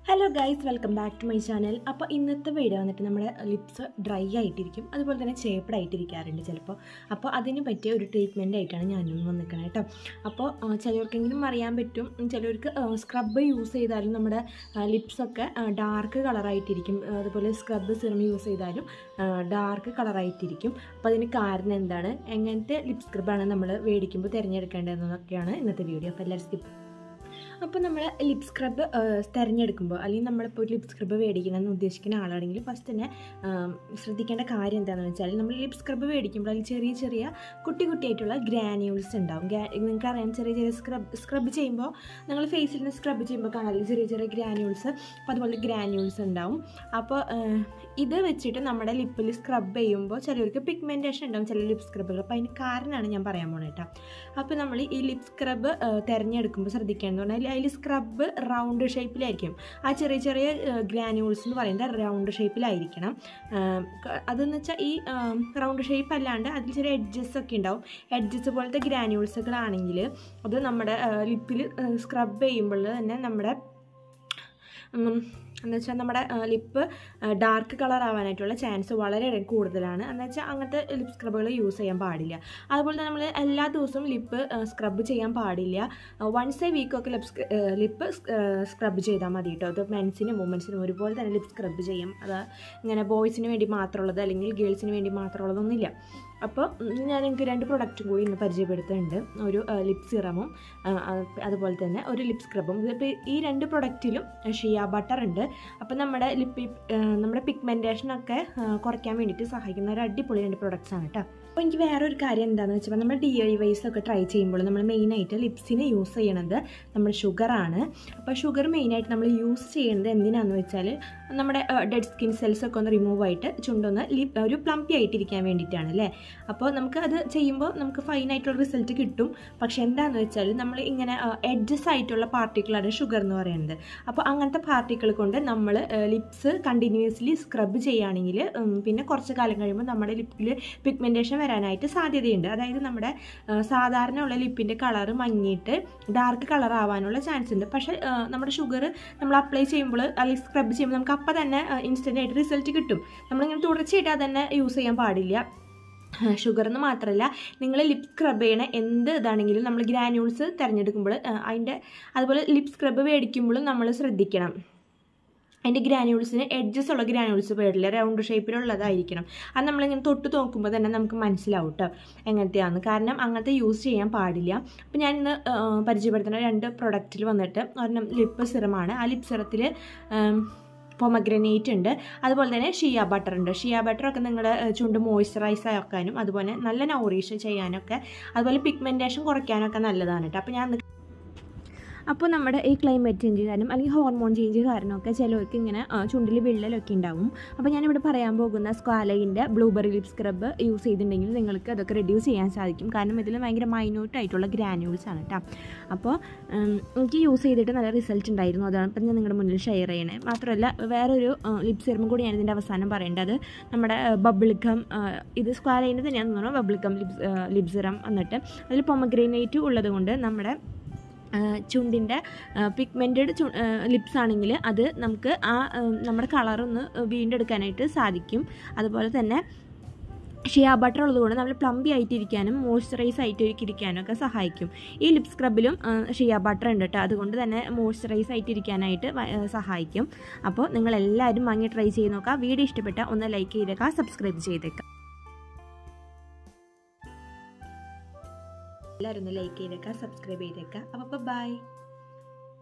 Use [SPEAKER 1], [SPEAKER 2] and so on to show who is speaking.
[SPEAKER 1] hello guys welcome back to my channel അപ്പോൾ ഇന്നത്തെ video വന്നിട്ട് നമ്മുടെ ലിപ്സ് ഡ്രൈ ആയിട്ടിരിക്കും അതുപോലെ തന്നെ ചേപ്പഡ് ആയിട്ടിരിക്കാറുണ്ട് ചിലപ്പോൾ അപ്പോൾ അതിന് പറ്റിയ ഒരു ട്രീറ്റ്മെൻ്റ് ആയിട്ടാണ് ഞാനും വന്നിരിക്കുന്നത് കേട്ടോ അപ്പോൾ ആ, ചിലർക്കെങ്കിലും അറിയാൻ പറ്റും ഉം, ചിലർക്ക് സ്ക്രബ് യൂസ് ചെയ്താലും നമ്മുടെ ലിപ്സൊക്കെ ഡാർക്ക് കളറായിട്ടിരിക്കും അതുപോലെ സ്ക്രബ് സിറം യൂസ് ചെയ്താലും ഡാർക്ക് കളറായിട്ടിരിക്കും അപ്പോൾ അതിന് കാരണം എന്താണ് എങ്ങനത്തെ ലിപ് സ്ക്രബാണ് നമ്മൾ മേടിക്കുമ്പോൾ തിരഞ്ഞെടുക്കേണ്ടതെന്നൊക്കെയാണ് ഇന്നത്തെ വീഡിയോ അപ്പോൾ എല്ലാവരും സ്കിപ്പ് അപ്പോൾ നമ്മൾ ലിപ് സ്ക്രബ് തിരഞ്ഞെടുക്കുമ്പോൾ അല്ലെങ്കിൽ നമ്മളിപ്പോൾ ഒരു ലിപ് സ്ക്രബ് മേടിക്കണമെന്ന് ഉദ്ദേശിക്കുന്ന ആളാണെങ്കിൽ ഫസ്റ്റ് തന്നെ ആം, ശ്രദ്ധിക്കേണ്ട കാര്യം എന്താണെന്ന് വെച്ചാൽ നമ്മൾ ലിപ് സ്ക്രബ് മേടിക്കുമ്പോൾ അതിൽ ചെറിയ ചെറിയ കുട്ടി കുട്ടിയായിട്ടുള്ള ഗ്രാന്യൂൾസ് ഉണ്ടാവും നിങ്ങൾക്ക് അറിയാം ചെറിയ ചെറിയ സ്ക്രബ് സ്ക്രബ് ചെയ്യുമ്പോൾ നിങ്ങൾ ഫേസിൽ നിന്ന് സ്ക്രബ് ചെയ്യുമ്പോൾ കാണാറില്ല ചെറിയ ചെറിയ ഗ്രാന്യൂൾസ് അപ്പോൾ അതുപോലെ ഗ്രാന്യൂൾസ് ഉണ്ടാവും അപ്പോൾ ഇത് വെച്ചിട്ട് നമ്മുടെ ലിപ്പിൽ സ്ക്രബ് ചെയ്യുമ്പോൾ ചിലർക്ക് പിഗ്മെൻറ്റേഷൻ ഉണ്ടാവും ചില ലിപ് സ്ക്രബുകൾ അപ്പോൾ അതിന് കാരണമാണ് ഞാൻ പറയാൻ പോണത് കേട്ടോ അപ്പോൾ നമ്മൾ ഈ ലിപ് സ്ക്രബ് തിരഞ്ഞെടുക്കുമ്പോൾ ശ്രദ്ധിക്കേണ്ടത് പറഞ്ഞാൽ അതിൽ സ്ക്രബ് റൗണ്ട് ഷേപ്പിലായിരിക്കും ആ ചെറിയ ചെറിയ ഗ്രാനുൾസ് എന്ന് പറയുന്നത് റൗണ്ട് ഷേപ്പിലായിരിക്കണം അതെന്ന് വെച്ചാൽ ഈ റൗണ്ട് ഷേപ്പ് അല്ലാണ്ട് അതിൽ ചെറിയ എഡ്ജസ് ഒക്കെ ഉണ്ടാവും എഡ്ജസ് പോലത്തെ ഗ്രാനുൾസുകളാണെങ്കിൽ അത് നമ്മുടെ ലിപ്പിൽ സ്ക്രബ് ചെയ്യുമ്പോൾ തന്നെ നമ്മുടെ ഉം, എന്ന് വെച്ചാൽ നമ്മുടെ ലിപ്പ് ഡാർക്ക് കളർ ആവാനായിട്ടുള്ള ചാൻസ് വളരെ കൂടുതലാണ് എന്ന് വെച്ചാൽ അങ്ങനത്തെ ലിപ് സ്ക്രബുകൾ യൂസ് ചെയ്യാൻ പാടില്ല അതുപോലെ തന്നെ നമ്മൾ എല്ലാ ദിവസവും ലിപ്പ് സ്ക്രബ് ചെയ്യാൻ പാടില്ല വൺസ് എ വീക്കൊക്കെ ലിപ് ലിപ്പ് സ്ക്രബ് ചെയ്താൽ മതി കേട്ടോ അത് മെൻസിനും വുമൻസിനും ഒരുപോലെ തന്നെ ലിപ് സ്ക്രബ് ചെയ്യും അത് ഇങ്ങനെ ബോയ്സിന് വേണ്ടി മാത്രമുള്ളത് അല്ലെങ്കിൽ ഗേൾസിന് വേണ്ടി മാത്രമുള്ളതൊന്നുമില്ല അപ്പോൾ ഞാൻ നിങ്ങൾക്ക് രണ്ട് പ്രൊഡക്റ്റും കൂടി ഇന്ന് പരിചയപ്പെടുത്തുന്നുണ്ട് ഒരു ലിപ് സിറമും അതുപോലെ തന്നെ ഒരു ലിപ് സ്ക്രബും ഇതിപ്പോൾ ഈ രണ്ട് പ്രൊഡക്റ്റിലും ഷിയ ബട്ടർ ഉണ്ട് അപ്പോൾ നമ്മുടെ ലിപ്പ് നമ്മുടെ പിഗ്മെൻറ്റേഷനൊക്കെ കുറയ്ക്കാൻ വേണ്ടിയിട്ട് സഹായിക്കുന്ന ഒരു അടിപൊളി രണ്ട് പ്രൊഡക്ട്സ് ആണ് കേട്ടോ അപ്പോൾ എനിക്ക് വേറെ ഒരു കാര്യം എന്താണെന്ന് വെച്ചാൽ നമ്മൾ ഡി ഐ വൈസ് ഒക്കെ ട്രൈ ചെയ്യുമ്പോൾ നമ്മൾ മെയിനായിട്ട് ലിപ്സിന് യൂസ് ചെയ്യണത് നമ്മുടെ ഷുഗറാണ് അപ്പോൾ ഷുഗർ മെയിനായിട്ട് നമ്മൾ യൂസ് ചെയ്യുന്നത് എന്തിനാണെന്ന് വെച്ചാൽ നമ്മുടെ ഡെഡ് സ്കിൻ സെൽസ് ഒക്കെ ഒന്ന് റിമൂവ് ആയിട്ട് ചുണ്ടൊന്ന് ലിപ് ഒരു പ്ലംപി ആയിട്ടിരിക്കാൻ വേണ്ടിയിട്ടാണ് അല്ലേ അപ്പോൾ നമുക്ക് അത് ചെയ്യുമ്പോൾ നമുക്ക് ഫൈനായിട്ടുള്ള റിസൾട്ട് കിട്ടും പക്ഷേ എന്താണെന്ന് വെച്ചാൽ നമ്മൾ ഇങ്ങനെ എഡ്ജസ് ആയിട്ടുള്ള പാർട്ടിക്കിളാണ് ഷുഗർ എന്ന് പറയുന്നത് അപ്പോൾ അങ്ങനത്തെ പാർട്ടിക്കിൾ കൊണ്ട് നമ്മൾ ലിപ്സ് കണ്ടിന്യൂസ്ലി സ്ക്രബ് ചെയ്യുകയാണെങ്കിൽ പിന്നെ കുറച്ച് കാലം കഴിയുമ്പോൾ നമ്മുടെ ലിപ്പിൽ പിഗ്മെൻറ്റേഷൻ വരാനായിട്ട് സാധ്യതയുണ്ട് അതായത് നമ്മുടെ സാധാരണ ഉള്ള ലിപ്പിൻ്റെ കളർ മങ്ങിയിട്ട് ഡാർക്ക് കളർ ആവാനുള്ള ചാൻസ് ഉണ്ട് പക്ഷേ നമ്മുടെ ഷുഗർ നമ്മൾ അപ്ലൈ ചെയ്യുമ്പോൾ അല്ലെങ്കിൽ സ്ക്രബ് ചെയ്യുമ്പോൾ നമുക്ക് അപ്പം തന്നെ ഇൻസ്റ്റൻ്റ് ആയിട്ട് റിസൾട്ട് കിട്ടും നമ്മളിങ്ങനെ തുടർച്ചയായിട്ട് അത് തന്നെ യൂസ് ചെയ്യാൻ പാടില്ല ഷുഗർ എന്ന് മാത്രമല്ല നിങ്ങൾ ലിപ് സ്ക്രബ് ചെയ്യണ എന്ത് ഇതാണെങ്കിലും നമ്മൾ ഗ്രാന്യൂൾസ് തിരഞ്ഞെടുക്കുമ്പോൾ അതിൻ്റെ അതുപോലെ ലിപ് സ്ക്രബ് മേടിക്കുമ്പോഴും നമ്മൾ ശ്രദ്ധിക്കണം അതിൻ്റെ ഗ്രാന്യൂൾസിന് എഡ്ജസ് ഉള്ള ഗ്രാന്യൂൾസ് പേടില്ല റൗണ്ട് ഷേപ്പിലുള്ളതായിരിക്കണം അത് നമ്മളിങ്ങനെ തൊട്ട് നോക്കുമ്പോൾ തന്നെ നമുക്ക് മനസ്സിലാവും കേട്ടോ എങ്ങനത്തെയാണ് കാരണം അങ്ങനത്തെ യൂസ് ചെയ്യാൻ പാടില്ല അപ്പോൾ ഞാൻ ഇന്ന് പരിചയപ്പെടുത്തുന്ന രണ്ട് പ്രൊഡക്റ്റിൽ വന്നിട്ട് ഒരെണ്ണം ലിപ്പ് സിറമാണ് ആ ലിപ്പ് സിറത്തിൽ പൊമഗ്രനേറ്റ് ഉണ്ട് അതുപോലെ തന്നെ ഷിയ ബട്ടർ ഉണ്ട് ഷിയ ബട്ടർ ഒക്കെ നിങ്ങളുടെ ചുണ്ട് മോയ്സ്ചറൈസ് ആക്കാനും അതുപോലെ നല്ല നൗറീഷ് ചെയ്യാനൊക്കെ അതുപോലെ പിഗ്മെൻറ്റേഷൻ കുറയ്ക്കാനൊക്കെ നല്ലതാണ് കേട്ടോ അപ്പോൾ ഞാൻ അപ്പോൾ നമ്മുടെ ഈ ക്ലൈമറ്റ് ചേഞ്ച് കാരണം അല്ലെങ്കിൽ ഹോർമോൺ ചേഞ്ച് കാരണമൊക്കെ ചിലർക്ക് ഇങ്ങനെ ആ, ചുണ്ടിൽ വിള്ളലൊക്കെ ഉണ്ടാവും അപ്പോൾ ഞാനിവിടെ പറയാൻ പോകുന്ന സ്ക്വാലയിൻ്റെ ബ്ലൂബെറി ലിപ് സ്ക്രബ് യൂസ് ചെയ്തിട്ടുണ്ടെങ്കിൽ നിങ്ങൾക്ക് അതൊക്കെ റെഡ്യൂസ് ചെയ്യാൻ സാധിക്കും കാരണം ഇതിൽ ഭയങ്കര മൈന്യൂട്ട് ആയിട്ടുള്ള ഗ്രാന്യൂൾസ് ആണ് കേട്ടോ അപ്പോൾ ഉം, എനിക്ക് യൂസ് ചെയ്തിട്ട് നല്ല റിസൾട്ട് ഉണ്ടായിരുന്നു അതാണ് ഇപ്പം ഞാൻ നിങ്ങളുടെ മുന്നിൽ ഷെയർ ചെയ്യണേ മാത്രമല്ല വേറൊരു ലിപ് സിറം കൂടി ഞാൻ ഇതിൻ്റെ അവസാനം പറയേണ്ടത് നമ്മുടെ ബബിൾഗം ഇത് സ്ക്വാലയിൻ്റെ തന്നെയാണെന്ന് തോന്നുന്നു ബബിൾഗം ലിപ് ലിപ് സിറം എന്നിട്ട് അതിൽ പൊമഗ്രനേറ്റ് ഉള്ളത് കൊണ്ട് നമ്മുടെ ചുണ്ടിൻ്റെ പിഗ്മെൻറ്റഡ് ചു ലിപ്സ് ആണെങ്കിൽ അത് നമുക്ക് ആ ഉം, നമ്മുടെ കളറൊന്ന് വീണ്ടെടുക്കാനായിട്ട് സാധിക്കും അതുപോലെ തന്നെ ഷിയ ബട്ടർ ഉള്ളതുകൊണ്ട് നമ്മൾ പ്ലംബി ആയിട്ടിരിക്കാനും മോയ്സ്ചറൈസ് ആയിട്ട് ഇരിക്കാനും ഒക്കെ സഹായിക്കും ഈ ലിപ് സ്ക്രബിലും ഷിയ ബട്ടർ ഉണ്ട് കേട്ടോ അതുകൊണ്ട് തന്നെ മോയ്സ്ചറൈസ് ആയിട്ടിരിക്കാനായിട്ട് വ- ഏഹ് സഹായിക്കും അപ്പോൾ നിങ്ങൾ എല്ലാവരും വാങ്ങി ട്രൈ ചെയ്ത് നോക്കുക വീഡിയോ ഇഷ്ടപ്പെട്ട ഒന്ന് ലൈക്ക് ചെയ്തേക്കാം സബ്സ്ക്രൈബ് ചെയ്തേക്കാം എല്ലാവരും ഒന്ന് ലൈക്ക് ചെയ്തേക്കാം സബ്സ്ക്രൈബ് ചെയ്തേക്കാം അപ്പോൾ ബൈ